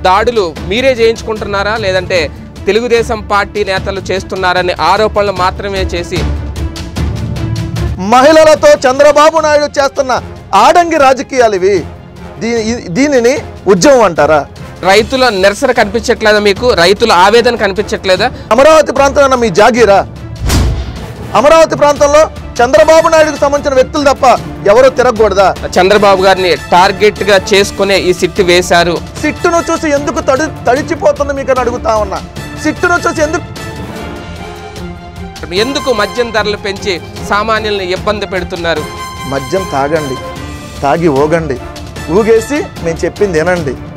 దాడులు మీరే చేయించుకుంటున్నారా లేదంటే తెలుగుదేశం పార్టీ నేతలు చేస్తున్నారనే ఆరోపణలు మాత్రమే చేసి మహిళలతో చంద్రబాబు నాయుడు చేస్తున్న ఆడంగి రాజకీయాలు ఇవి దీని ఇ- దీనిని ఉద్యమం అంటారా రైతుల నిరసన కనిపించట్లేదా మీకు రైతుల ఆవేదన కనిపించట్లేదా అమరావతి ప్రాంతం అన్న మీ జాగీరా అమరావతి ప్రాంతంలో చంద్రబాబు నాయుడుకు సంబంధించిన వ్యక్తులు తప్ప ఎవరూ తిరగకూడదా చంద్రబాబు గారిని టార్గెట్ గా చేసుకునే ఈ సిట్టు వేశారు సిట్టును చూసి ఎందుకు తడి తడిచిపోతుంది మీకు అని అడుగుతా ఉన్నా సిట్టును చూసి ఎందుకు ఎందుకు మద్యం ధరలు పెంచి సామాన్యుల్ని ఇబ్బంది పెడుతున్నారు మద్యం తాగండి తాగి ఊగండి ఊగేసి మేము చెప్పింది వినండి